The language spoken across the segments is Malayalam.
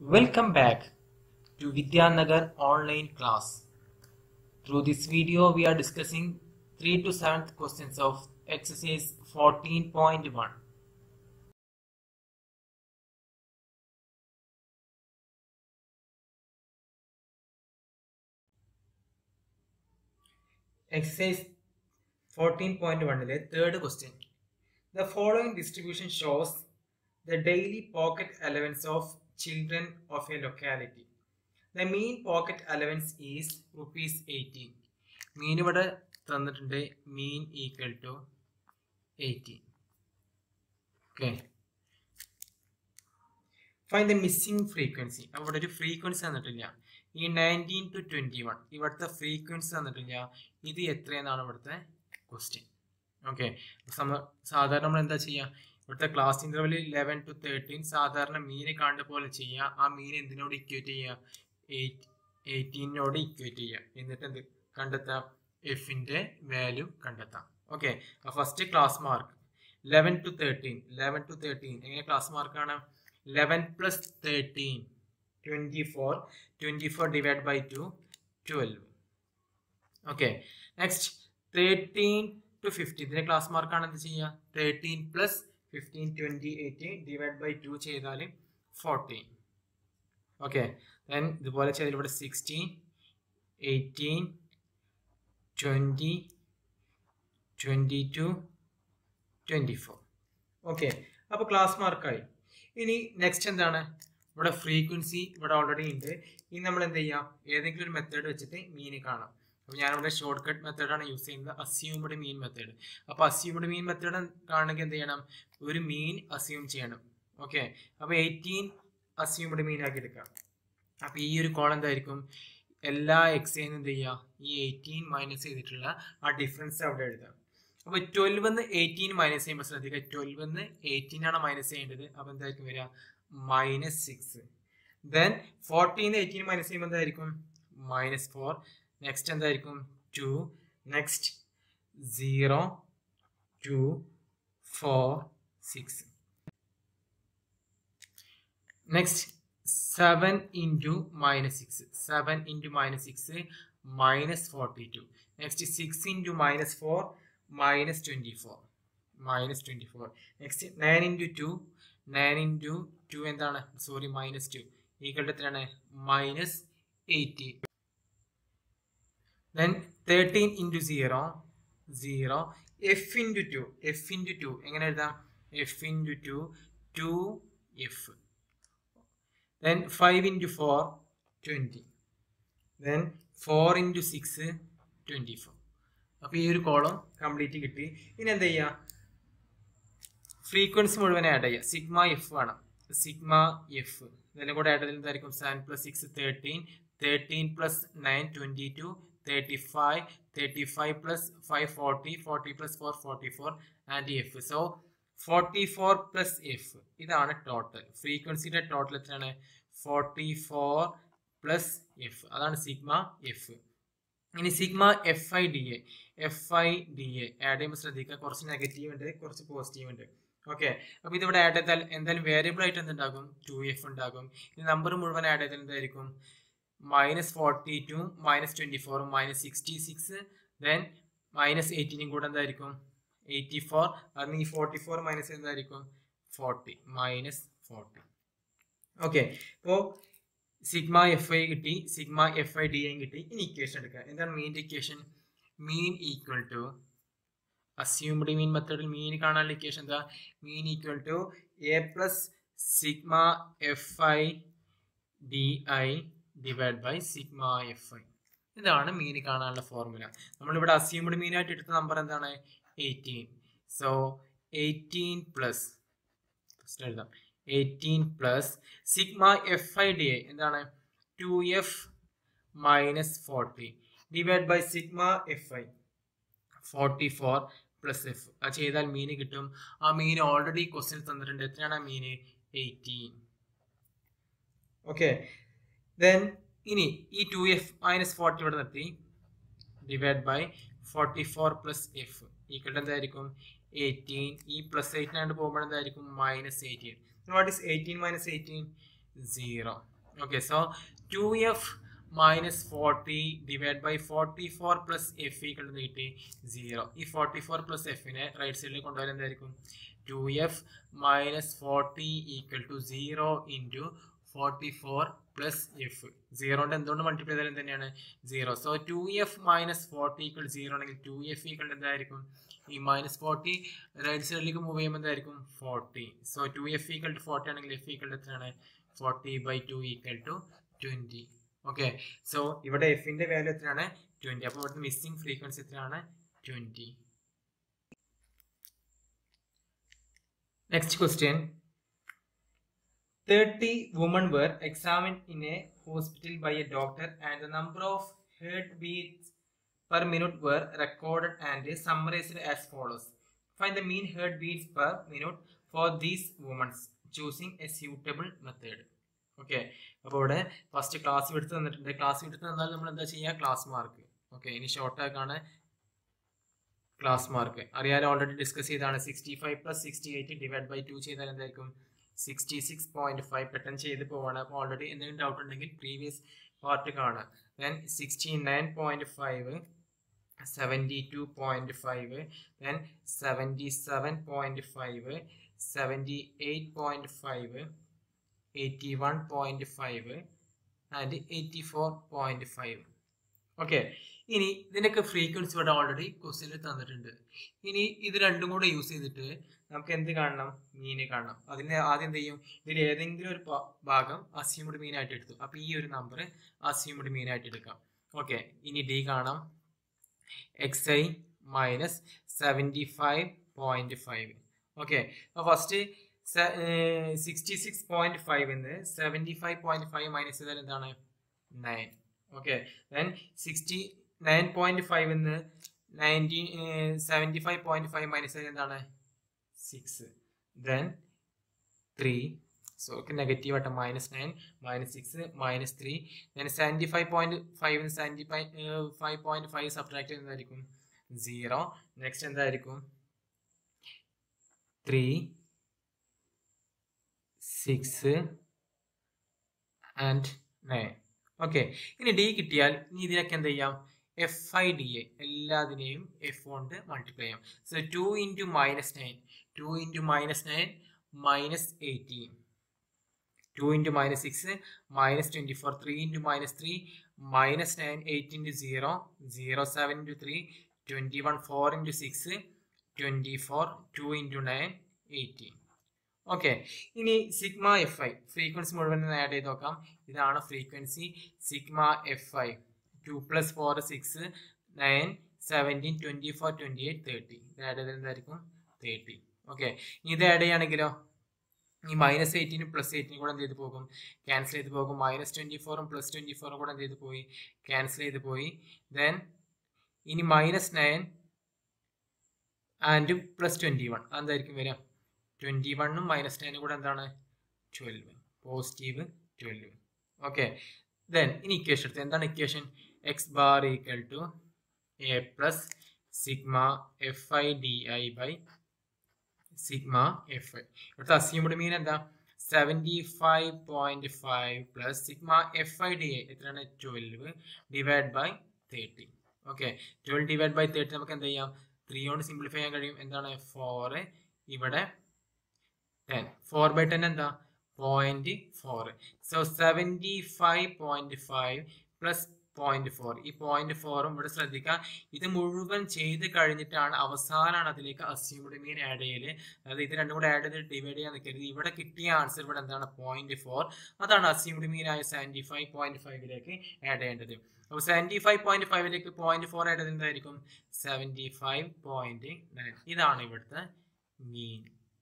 Welcome back to Vidyanagar online class. Through this video, we are discussing 3 to 7th questions of exercise 14.1. Exercise 14.1 third question. The following distribution shows the daily pocket allowance of children of a locality. The mean pocket allowance is rupees 18. Mean ഇവിടെ തന്നിട്ടുണ്ട് mean equal to eighteen okay fine the missing frequency അവിടെ ഒരു ഫ്രീക്വൻസി തന്നിട്ടില്ല ഈ നയൻറ്റീൻ ടു ട്വൻറ്റി വൺ ഇവിടുത്തെ ഫ്രീക്വൻസി തന്നിട്ടില്ല ഇത് എത്രയെന്നാണ് ഇവിടുത്തെ ക്വസ്റ്റ്യൻ ഓക്കെ സാധാരണ നമ്മൾ എന്താ ചെയ്യുക ഇവിടുത്തെ class interval eleven to thirteen സാധാരണ മീനെ കണ്ട പോലെ ചെയ്യുക ആ മീൻ എന്തിനോട് ഇക്വേറ്റ് ചെയ്യുക എയ്റ്റ് എയ്റ്റീനോട് ഇക്വേറ്റ് ചെയ്യുക എന്നിട്ട് എന്ത് കണ്ടെത്താം എഫിന്റെ വാല്യൂ കണ്ടെത്താം okay first class mark eleven to thirteen eleven to thirteen എങ്ങനെ ക്ലാസ് മാർക്കാണ് eleven plus thirteen twenty four twenty four divide by two twelve okay next thirteen to fifteen ഇതിന്റെ ക്ലാസ് മാർക്കാണ് എന്ത് ചെയ്യുക thirteen plus fifteen twenty eighteen divide by two ചെയ്താൽ ഫോർട്ടീൻ ഓക്കെ ദെൻ ഇതുപോലെ ചെയ്താൽ ഇവിടെ sixteen eighteen twenty twenty two twenty four okay അപ്പോൾ ക്ലാസ് മാർക്കായി ഇനി നെക്സ്റ്റ് എന്താണ് ഇവിടെ ഫ്രീക്വൻസി ഇവിടെ ഓൾറെഡി ഉണ്ട് ഇനി നമ്മൾ എന്ത് ചെയ്യാം ഏതെങ്കിലും ഒരു മെത്തേഡ് വെച്ചിട്ട് മീൻ കാണാം അപ്പോൾ ഞാനിവിടെ ഷോർട്ട് കട്ട് മെത്തേഡാണ് യൂസ് ചെയ്യുന്നത് അസ്യൂംഡ് മീൻ മെത്തേഡ് അപ്പോൾ അസ്യൂംഡ് മീൻ മെത്തേഡ് കാണണമെങ്കിൽ എന്ത് ചെയ്യണം ഒരു മീൻ അസ്യൂം ചെയ്യണം ഓക്കെ അപ്പോൾ എയ്റ്റീൻ അസ്യൂംഡ് മീൻ ആക്കി എടുക്കാം അപ്പോൾ ഈ ഒരു കോളം എന്തായിരിക്കും എല്ലാ എക്സൈനും എന്ത് ചെയ്യുക ഈ എയ്റ്റീൻ മൈനസ് ചെയ്തിട്ടുള്ള ആ ഡിഫറൻസ് അവിടെ എഴുതാം അപ്പോൾ ട്വൽവ് എന്ന് എയ്റ്റീൻ മൈനസ് ചെയ്യുമ്പോൾ ശ്രദ്ധിക്കുക ട്വൽവ് എന്ന് എയ്റ്റീൻ ആണ് മൈനസ് ചെയ്യേണ്ടത് അപ്പോൾ എന്തായിരിക്കും വരിക minus six then fourteen eighteen minus ചെയ്യുമ്പോൾ എന്തായിരിക്കും മൈനസ് ഫോർ നെക്സ്റ്റ് എന്തായിരിക്കും two next zero two four six next seven into minus six seven into minus six minus forty two next six into minus four minus twenty four minus twenty four next nine into two nine into two എന്താണ് സോറി മൈനസ് ടു ഈ ഘട്ടത്തിലാണ് minus eighteen then thirteen into zero zero F into two F into to എങ്ങനെ എഴുതാം F into two two F then five into four twenty then four into six twenty four അപ്പോൾ ഈ ഒരു കോളം കംപ്ലീറ്റ് കിട്ടി ഇനി എന്താ ചെയ്യുക ഫ്രീക്വൻസി മുഴുവൻ ആഡ് ചെയ്യുക സിഗ്മ എഫ് വേണം സിഗ്മ എഫ് ഇതെല്ലാം കൂടെ ആഡ് ചെയ്താൽ എന്തായിരിക്കും seven plus six thirteen thirteen plus nine twenty two thirty five thirty five plus five forty forty plus four forty four and F so forty four plus F ഇതാണ് ടോട്ടൽ ഫ്രീക്വൻസിയുടെ ടോട്ടൽ എത്രയാണ് ഫോർട്ടി ഫോർ പ്ലസ് എഫ് അതാണ് സിഗ്മ എഫ് ഇനി sigma F I D A F I D A add ചെയ്യുമ്പോൾ ശ്രദ്ധിക്കുക കുറച്ച് നെഗറ്റീവ് ഉണ്ട് കുറച്ച് പോസിറ്റീവ് ഉണ്ട് ഓക്കെ അപ്പോൾ ഇതിവിടെ ആഡ് ചെയ്താൽ എന്തായാലും വേരിയബിൾ ആയിട്ട് എന്തുണ്ടാകും ടു എഫ് ഉണ്ടാകും ഇനി നമ്പർ മുഴുവൻ ആഡ് ചെയ്താൽ എന്തായിരിക്കും minus forty two minus twenty four minus sixty six then minus എയ്റ്റീനും കൂടെ എന്തായിരിക്കും എയ്റ്റി ഫോർ അതിന് ഈ ഫോർട്ടി ഫോർ മൈനസ് എന്തായിരിക്കും ഫോർട്ടി മൈനസ് ഫോർട്ടി ഓക്കെ അപ്പോൾ സിഗ്മ എഫ് ഐ കിട്ടി സിഗ്മ എഫ് ഐ ഡി എയും കിട്ടി ഇനി ഇക്വേഷൻ എടുക്കുക എന്താണ് mean equation mean equal to assumed mean മെത്തേഡിൽ മീൻ കാണാനുള്ള ഇക്വേഷൻ എന്താ mean equal to A plus sigma F I D I divide by sigma F I ഇതാണ് മീൻ കാണാനുള്ള ഫോർമുല നമ്മളിവിടെ അസ്യൂംഡ് മീനായിട്ട് എടുത്ത നമ്പർ എന്താണ് eighteen so eighteen plus first എഴുതാം eighteen plus sigma F I D A എന്താണ് two F minus forty divide by sigma F I forty four plus F അത് ചെയ്താൽ മീന് കിട്ടും ആ മീൻ ഓൾറെഡി ക്വസ്റ്റ്യൻ തന്നിട്ടുണ്ട് എത്രയാണ് ആ മീന് എയ്റ്റീൻ ഓക്കെ ദെൻ ഇനി ഈ ടു എഫ് മൈനസ് ഫോർട്ടി ഇവിടെ നിർത്തി divide by forty four plus F equal എന്തായിരിക്കും എയ്റ്റീൻ ഈ പ്ലസ് എയ്റ്റിനായിട്ട് പോകുമ്പോൾ എന്തായിരിക്കും minus eighteen what is eighteen minus eighteen zero okay so two F minus forty divide by forty four plus F equal എന്ന് കിട്ടി സീറോ ഈ ഫോർട്ടി ഫോർ പ്ലസ് എഫിനെ റൈറ്റ് സൈഡിൽ കൊണ്ടുവരാൻ എന്തായിരിക്കും two F minus forty equal to zero into forty four plus F സീറോണ്ട് എന്തുകൊണ്ട് മൾട്ടിപ്ലൈ ചെയ്താലും തന്നെയാണ് zero so two F minus forty equal zero ആണെങ്കിൽ ടു എഫ് ഈക്വൽ എന്തായിരിക്കും ഈ മൈനസ് ഫോർട്ടി റൈറ്റ് സൈഡിലേക്ക് മൂവ് ചെയ്യുമ്പോൾ എന്തായിരിക്കും forty so two F equal to forty ആണെങ്കിൽ എഫ് ഈക്വൽ എത്രയാണ് forty by two equal to twenty okay so ഇവിടെ എഫിന്റെ വാല്യൂ എത്രയാണ് ട്വൻറ്റി അപ്പോൾ ഇവിടുത്തെ മിസ്സിംഗ് ഫ്രീക്വൻസി എത്രയാണ് twenty next question thirty woman were examined in a hospital by a doctor and the number of heartbeats per minute were recorded and summarized as follows. Find the mean heartbeats per minute for these women choosing a suitable method. Okay അപ്പോൾ ഇവിടെ ഫസ്റ്റ് ക്ലാസ് എടുത്ത് തന്നിട്ടുണ്ട് ക്ലാസ് എടുത്ത് തന്നാൽ നമ്മൾ എന്താ ചെയ്യുക ക്ലാസ് മാർക്ക് ഓക്കെ ഇനി ഷോർട്ട് ആക്കാണ് ക്ലാസ് മാർക്ക് അറിയാലോ ഓൾറെഡി ഡിസ്കസ് ചെയ്താണ് sixty five plus sixty eight divide by two ചെയ്താൽ എന്തായിരിക്കും സിക്സ്റ്റി സിക്സ് പോയിന്റ് ഫൈവ് പെട്ടെന്ന് ചെയ്ത് പോവാണ് അപ്പോൾ ഓൾറെഡി എന്തെങ്കിലും ഡൗട്ട് ഉണ്ടെങ്കിൽ പ്രീവിയസ് പാർട്ട് കാണാം then sixty nine point five seventy two point five then seventy seven point five seventy eight point five eighty one point five and eighty four point five okay ഇനി ഇതിനൊക്കെ ഫ്രീക്വൻസി ഇവിടെ ഓൾറെഡി ക്വസ്റ്റ്യനിൽ തന്നിട്ടുണ്ട് ഇനി ഇത് രണ്ടും കൂടെ യൂസ് ചെയ്തിട്ട് നമുക്ക് എന്ത് കാണണം മീന് കാണണം അതിന് ആദ്യം എന്ത് ചെയ്യും ഇതിൽ ഏതെങ്കിലും ഒരു പ- ഭാഗം അസ്യൂംഡ് മീൻ ആയിട്ട് എടുത്തു അപ്പോൾ ഈ ഒരു നമ്പർ അസ്യൂംഡ് മീൻ ആയിട്ട് എടുക്കാം ഓക്കെ ഇനി ഡി കാണാം X I minus seventy five point five okay അപ്പോൾ first sixty six point five എന്ന് seventy five point five minus ചെയ്താൽ എന്താണ് nine okay then sixty nine point five എന്ന് ninety seventy five point five minus ചെയ്താൽ എന്താണ് six then three so negative ആയിട്ട് minus nine minus six minus three then seventy five point five seventy five five point five subtract ചെയ്യുന്നതായിരിക്കും സീറോ നെക്സ്റ്റ് എന്തായിരിക്കും three six and nine okay ഇനി ഡി കിട്ടിയാൽ ഇനി ഇതിനൊക്കെ എന്ത് ചെയ്യാം എഫ് ഐ ഡി എ എല്ലാതിനെയും എഫ് കൊണ്ട് മൾട്ടിപ്ലൈ ചെയ്യാം so two into minus nine two into minus nine minus eighteen two into minus six minus twenty four three into minus three minus nine eight into zero zero seven into three twenty one four into six twenty four two into nine eighteen okay ഇനി സിഗ്മ എഫ് ഐ ഫ്രീക്വൻസി മുഴുവൻ ആഡ് ചെയ്ത് നോക്കാം ഇതാണ് frequency sigma F I two plus four six nine seventeen twenty four twenty eight thirty ഇത് ആഡ് ചെയ്താൽ എന്തായിരിക്കും തേർട്ടി ഓക്കെ ഇത് ആഡ് ചെയ്യുകയാണെങ്കിലോ ഈ മൈനസ് എയ്റ്റീനും പ്ലസ് എയ്റ്റീനും കൂടെ എന്ത് ചെയ്ത് പോകും ക്യാൻസൽ ചെയ്ത് പോകും മൈനസ് ട്വൻറ്റി ഫോറും പ്ലസ് ട്വൻറ്റി ഫോറും കൂടെ എന്ത് ചെയ്ത് പോയി ക്യാൻസൽ ചെയ്ത് പോയി ദെൻ ഇനി minus nine and plus twenty one എന്തായിരിക്കും വരിക ട്വൻറ്റി വണ്ണും മൈനസ് നയനും കൂടെ എന്താണ് twelve positive twelve okay then ഇനി ഇക്വേഷൻ എടുത്ത് എന്താണ് equation X bar equal to A plus sigma F I D I by sigma F I ഇവിടുത്തെ അസ്യൂംഡ് മീൻ എന്താ seventy five point five plus sigma F I D I എത്രയാണ് twelve divide by thirty okay twelve divide by thirty നമുക്ക് എന്ത് ചെയ്യാം ത്രീ കൊണ്ട് സിംപ്ലിഫൈ ചെയ്യാൻ കഴിയും എന്താണ് ഫോർ ഇവിടെ ടെൻ ഫോർ ബൈ ടെൻ എന്താ point four so seventy five point five plus point four ഈ പോയിന്റ് ഫോറും ഇവിടെ ശ്രദ്ധിക്കുക ഇത് മുഴുവൻ ചെയ്ത് കഴിഞ്ഞിട്ടാണ് അവസാനമാണ് അതിലേക്ക് അസ്യൂംഡ് മീൻ ആഡ് ചെയ്യല് അതായത് ഇത് രണ്ടും കൂടെ ആഡ് ചെയ്ത് ഡിവൈഡ് ചെയ്യാൻ നിൽക്കരുത് ഇവിടെ കിട്ടിയ ആൻസർ ഇവിടെ എന്താണ് പോയിന്റ് ഫോർ അതാണ് അസ്യൂംഡ് മീൻ ആയ സെവൻറ്റി ഫൈവ് പോയിന്റ് ഫൈവിലേക്ക് ആഡ് ചെയ്യേണ്ടത് അപ്പോൾ സെവൻറ്റി ഫൈവ് പോയിന്റ് ഫൈവിലേക്ക് പോയിന്റ് ഫോർ ആഡ് ചെയ്തത് എന്തായിരിക്കും സെവൻറ്റി ഫൈവ് പോയിന്റ് നയൻ ഇതാണ് ഇവിടുത്തെ മീൻ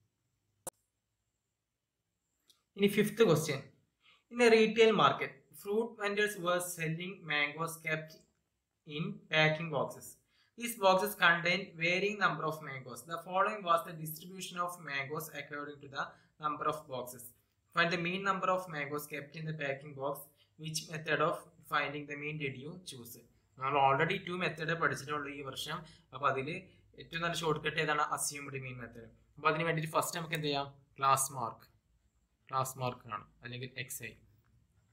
ഇനി fifth question in a retail market fruit vendors were selling mangoes kept in packing boxes. These boxes contain varying number of mangoes. The following was the distribution of mangoes according to the number of boxes. Find the mean number of mangoes kept in the packing box. Which method of finding the mean did you choose? നമ്മൾ ഓൾറെഡി ടു മെത്തേഡ് പഠിച്ചിട്ടുള്ളൂ ഈ വർഷം അപ്പോൾ അതിൽ ഏറ്റവും നല്ല ഷോർട്ട് കട്ട് ഏതാണ് അസ്യൂംഡ് മീൻ മെത്തേഡ് അപ്പോൾ അതിന് വേണ്ടിയിട്ട് ഫസ്റ്റ് നമുക്ക് എന്ത് ചെയ്യാം ക്ലാസ് മാർക്ക് ക്ലാസ് മാർക്ക് ആണ് അല്ലെങ്കിൽ X I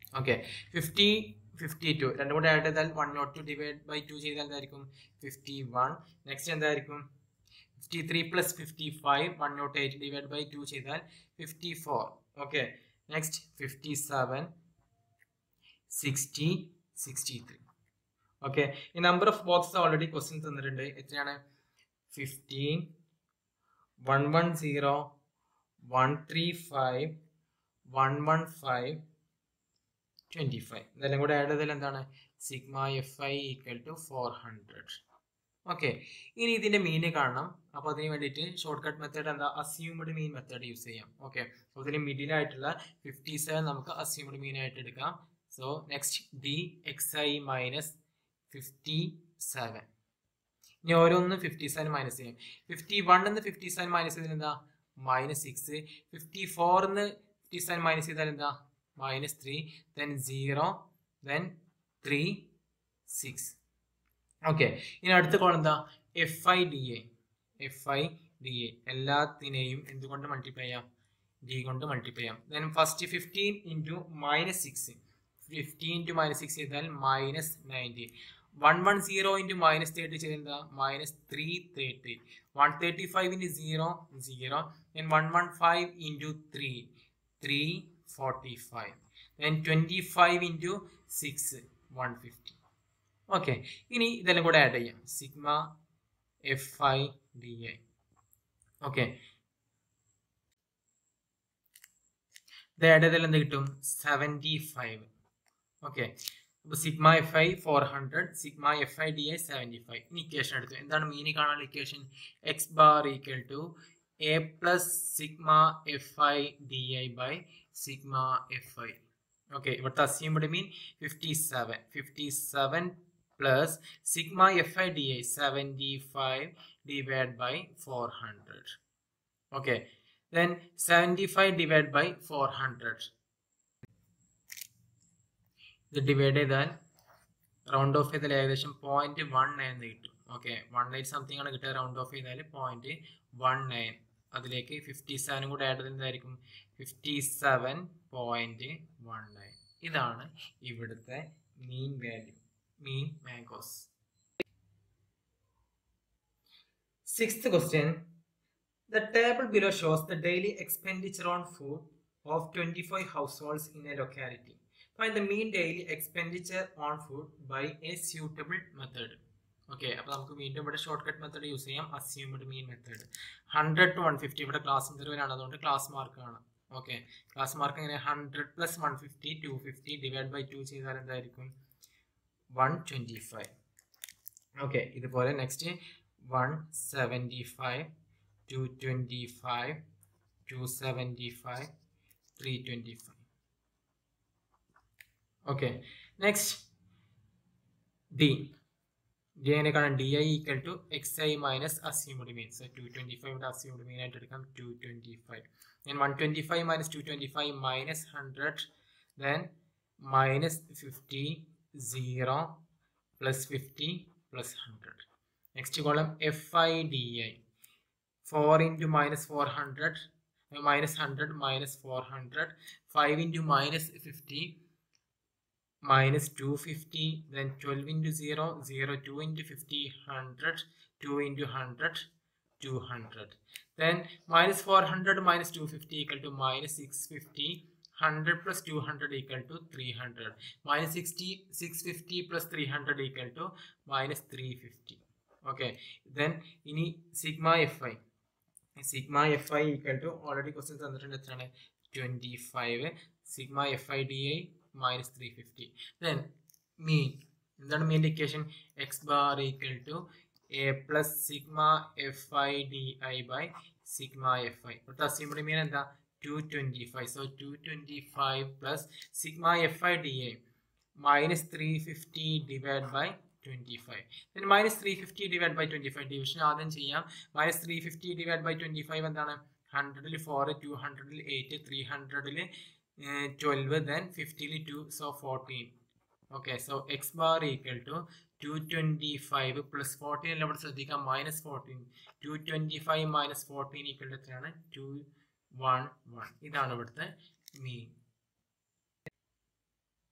okay fifty fifty two രണ്ടും കൂടെ ആഡ് ചെയ്താൽ one nought two divide by two ചെയ്താൽ എന്തായിരിക്കും ഫിഫ്റ്റി വൺ നെക്സ്റ്റ് എന്തായിരിക്കും fifty three plus fifty five one nought eight divide by two ചെയ്താൽ fifty four okay next fifty seven sixty sixty three okay ഈ number of box already question തന്നിട്ടുണ്ട് എത്രയാണ് fifteen one one zero one three five one one five twenty five ഇതെല്ലാം കൂടെ ആഡ് ചെയ്താൽ എന്താണ് sigma F I equal to four hundred okay ഇനി ഇതിൻ്റെ മീന് കാണണം അപ്പോൾ അതിന് വേണ്ടിയിട്ട് ഷോർട്ട് കട്ട് മെത്തേഡ് എന്താ അസ്യൂംഡ് മീൻ മെത്തേഡ് യൂസ് ചെയ്യാം ഓക്കെ അപ്പോൾ ഇതിന് മിഡിലായിട്ടുള്ള ഫിഫ്റ്റി സെവൻ നമുക്ക് അസ്യൂംഡ് മീൻ ആയിട്ട് എടുക്കാം so next D X I minus fifty seven ഇനി ഓരോന്ന് ഫിഫ്റ്റി സെവൻ മൈനസ് ചെയ്യും ഫിഫ്റ്റി വണ്ണിന്ന് ഫിഫ്റ്റി സെവൻ മൈനസ് ചെയ്താൽ എന്താ മൈനസ് സിക്സ് ഫിഫ്റ്റി ഫോറിന്ന് ഫിഫ്റ്റി സെവൻ മൈനസ് ചെയ്താൽ എന്താ minus three then zero then three six okay ഇനി അടുത്ത കോളം എന്താ F I D A F I D A എല്ലാത്തിനെയും എന്തുകൊണ്ട് മൾട്ടിപ്ലൈ ചെയ്യാം ഡി കൊണ്ട് മൾട്ടിപ്ലൈ ചെയ്യാം then first fifteen into minus six fifteen into minus six ചെയ്താൽ minus nineteen one one zero into minus thirty ചെയ്തെന്താ minus three thirty one thirty five into zero zero then one one five into three three forty five then twenty five into six one fifty okay ഇനി ഇതെല്ലാം കൂടെ ആഡ് ചെയ്യാം sigma F I D I okay ഇത് ആഡ് ചെയ്താൽ എന്ത് കിട്ടും സെവൻറ്റി ഫൈവ് ഓക്കെ അപ്പോൾ sigma F I four hundred sigma F I D I seventy five ഇനി ഇക്വേഷൻ എടുത്തു എന്താണ് മീനി കാണാനുള്ള equation X bar equal to A plus sigma F I D I by sigma F I okay ഇവിടുത്തെ assumed mean fifty seven fifty seven plus sigma F I D I seventy five divide by four hundred okay then seventy five divide by four hundred ഇത് ഡിവൈഡ് ചെയ്താൽ റൗണ്ട് ഓഫ് ചെയ്താൽ ഏകദേശം പോയിന്റ് വൺ നയൻ കിട്ടും ഓക്കെ വൺ എയ്റ്റ് സംതിങ് ആണ് കിട്ടുക റൗണ്ട് ഓഫ് ചെയ്താൽ പോയിന്റ് വൺ നയൻ അതിലേക്ക് ഫിഫ്റ്റി സെവനും കൂടെ ആഡ് ചെയ്തതായിരിക്കും fifty seven point one nine ഇതാണ് ഇവിടുത്തെ mean value mean mangoes sixth question The table below shows the daily expenditure on food of 25 households in a locality. Find the mean daily expenditure on food by a suitable method. Okay അപ്പോൾ നമുക്ക് വീണ്ടും ഇവിടെ ഷോർട്ട് കട്ട് മെത്തേഡ് യൂസ് ചെയ്യാം assumed mean method hundred to one fifty ഇവിടെ ക്ലാസ് ഇന്റർവ്യൂലാണ് അതുകൊണ്ട് ക്ലാസ് മാർക്ക് ആണ് ഓക്കെ ക്ലാസ് മാർക്ക് എങ്ങനെ hundred plus one fifty two fifty divide by two ചെയ്താൽ എന്തായിരിക്കും വൺ ട്വൻറ്റി ഫൈവ് ഓക്കെ ഇതുപോലെ next one seventy five 225 275 325 okay next d d നെ കാണാൻ D I equal to X I minus assumed mean so two twenty five assumed mean ആയിട്ട് എടുക്കാം two twenty five then one twenty five minus two twenty five minus hundred then minus fifty zero plus fifty plus hundred next column F I D I 4 into minus 400 uh, minus 100 minus 400 5 into minus 50 minus 250 then 12 into 0 0 2 into 50 100 2 into 100 200 then minus 400 minus 250 equal to minus 650 100 plus 200 equal to 300 minus 60 650 plus 300 equal to minus 350 okay then ഇനി sigma F I sigma F I equal to already question തന്നിട്ടുണ്ട് എത്രയാണ് twenty five sigma F I D I minus three fifty then mean എന്താണ് മീൻ്റെ equation X bar equal to A plus sigma F I D I by sigma F I ഇവിടുത്തെ അസ്യൂംഡ് മീൻ എന്താ two twenty five so two twenty five plus sigma F I D I minus three fifty divide by twenty five then minus three fifty divide by twenty five division ആദ്യം ചെയ്യാം minus three fifty divide by twenty five എന്താണ് ഹൺഡ്രഡിൽ ഫോർ ടു ഹൺഡ്രഡിൽ എയ്റ്റ് ത്രീ ഹൺഡ്രഡിൽ ട്വൽവ് ദെൻ ഫിഫ്റ്റിയിൽ two so fourteen okay so X bar equal to two twenty five plus fourteen എല്ലാം ഇവിടെ ശ്രദ്ധിക്കാം minus fourteen two twenty five minus fourteen equal to എത്രയാണ് ടു വൺ വൺ ഇതാണ് ഇവിടുത്തെ mean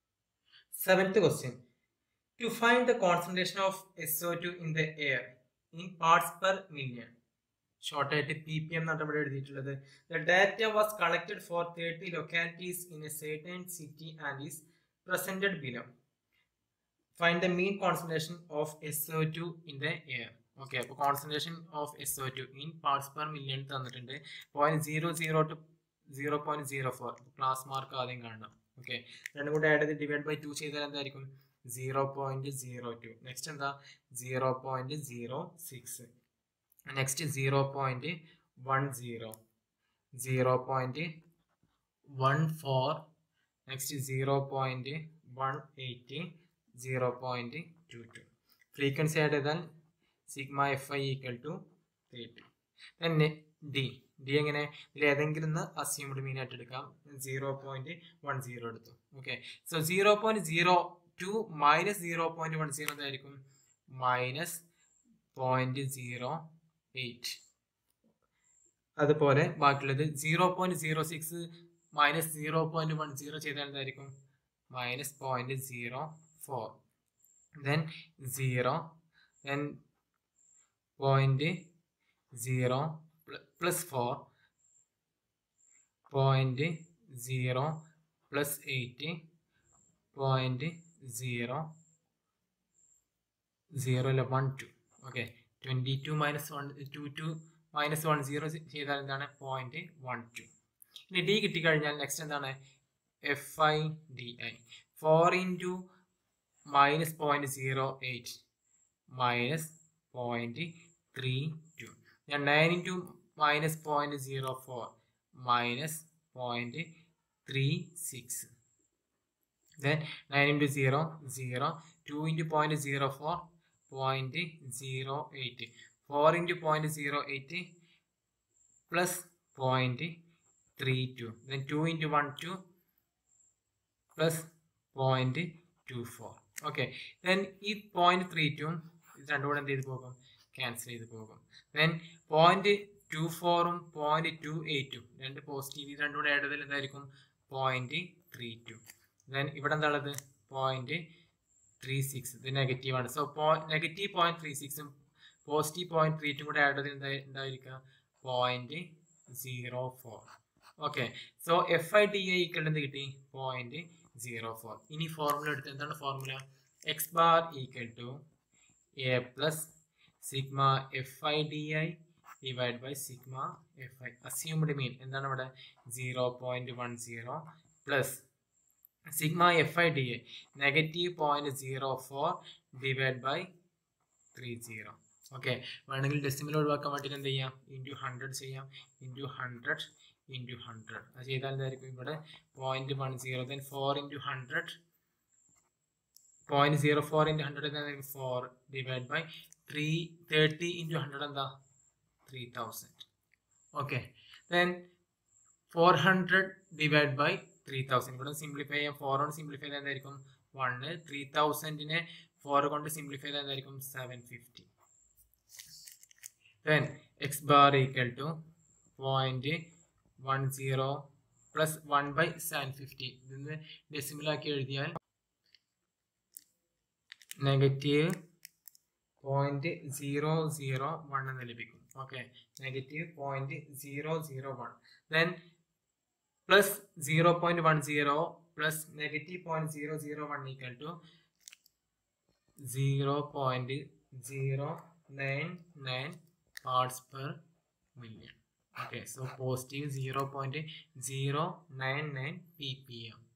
Seventh question. To find the concentration of SO2 in the air in parts per million. Short ആയിട്ട് പി പി എം എന്നാണ് ഇവിടെ എഴുതിയിട്ടുള്ളത് the data was collected for thirty localities in a certain city and is presented below find the mean concentration of S O two in the air okay അപ്പോൾ concentration of S O two in parts per million തന്നിട്ടുണ്ട് point zero zero two zero point zero four class mark ആദ്യം കാണണം ഓക്കെ രണ്ടും കൂടെ ആഡ് ചെയ്ത് ഡിവൈഡ് ബൈ ടു ചെയ്താൽ എന്തായിരിക്കും zero point zero two next എന്താ zero point zero six next zero point one zero zero point one four next zero point one eight zero point two two frequency add ചെയ്താൽ sigma F I equal to thirty തന്നെ ഡി ഡി എങ്ങനെ ഇതിൽ ഏതെങ്കിലും ഒന്ന് അസ്യൂംഡ് മീൻ ആയിട്ട് എടുക്കാം സീറോ പോയിന്റ് വൺ സീറോ എടുത്തു okay so zero point zero two minus zero point one zero എന്തായിരിക്കും മൈനസ് പോയിന്റ് സീറോ എയ്റ്റ് അതുപോലെ ബാക്കിയുള്ളത് zero point zero six minus zero point one zero ചെയ്താൽ എന്തായിരിക്കും minus point zero four then zero then point zero plus four point zero plus eight point zero zero അല്ല one two okay twenty two minus one two two minus one zero ചെയ്താൽ എന്താണ് പോയിന്റ് വൺ ടു ഇനി ഡി കിട്ടിക്കഴിഞ്ഞാൽ നെക്സ്റ്റ് എന്താണ് F I D I four into minus point zero eight minus point three to ഞാൻ nine into minus point zero four minus point three six then nine into zero zero two into point zero four point zero eight four into point zero eight plus point three two then two into one two plus point two four okay then ഈ പോയിന്റ് ത്രീ ടു ഇത് രണ്ടും കൂടെ എന്ത് ചെയ്ത് പോകും ക്യാൻസൽ ചെയ്ത് പോകും ദെൻ പോയിന്റ് ടു ഫോറും പോയിന്റ് ടു എയ്റ്റും രണ്ട് പോസിറ്റീവ് ഇത് രണ്ടും കൂടെ ആഡ് ചെയ്താൽ എന്തായിരിക്കും പോയിന്റ് ത്രീ ടു ദെൻ ഇവിടെ എന്താ ഉള്ളത് പോയിന്റ് ത്രീ സിക്സ് ഇത് നെഗറ്റീവ് ആണ് സോ നെഗറ്റീവ് പോയിന്റ് ത്രീ സിക്സും പോസിറ്റീവ് പോയിന്റ് ത്രീ ടു കൂടെ ആഡ് ചെയ്ത് എന്താ ഉണ്ടായിരിക്കുക point zero four okay so F I T I equal എന്ത് കിട്ടി പോയിന്റ് സീറോ ഫോർ ഇനി ഫോർമുല എടുത്ത് എന്താണ് formula X bar equal to A plus sigma F I D I divide by sigma F I assumed mean എന്താണ് ഇവിടെ zero point one zero plus sigma F I D A negative point zero four divide by three zero okay വേണമെങ്കിൽ ഡെസിമൽ ഒഴിവാക്കാൻ വേണ്ടിയിട്ട് എന്ത് ചെയ്യാം ഇൻറ്റു ഹൺഡ്രഡ് ചെയ്യാം ഇൻറ്റു ഹൺഡ്രഡ് ഇൻറ്റു ഹൺഡ്രഡ് അത് ചെയ്താൽ എന്തായിരിക്കും ഇവിടെ point one zero then four into hundred point zero four into hundred എന്തായിരിക്കും four divide by three thirty into hundred എന്താ three thousand okay then four hundred divide by three thousand ഇവിടെ സിംപ്ലിഫൈ ചെയ്യാം ഫോർ കൊണ്ട് സിംപ്ലിഫൈ ചെയ്താൽ എന്തായിരിക്കും വണ്ണ് ത്രീ തൗസൻഡിനെ ഫോർ കൊണ്ട് സിംപ്ലിഫൈ ചെയ്താൽ എന്തായിരിക്കും seven fifty then X bar equal to point one zero plus one by seven fifty ഇതിന്ന് ഡെസിമലാക്കി എഴുതിയാൽ negative point zero zero one എന്ന് ലഭിക്കും ഓക്കെ negative point zero zero one then plus zero point one zero plus negative point zero zero one equal to zero point zero nine nine parts per million okay so positive zero point zero nine nine P P M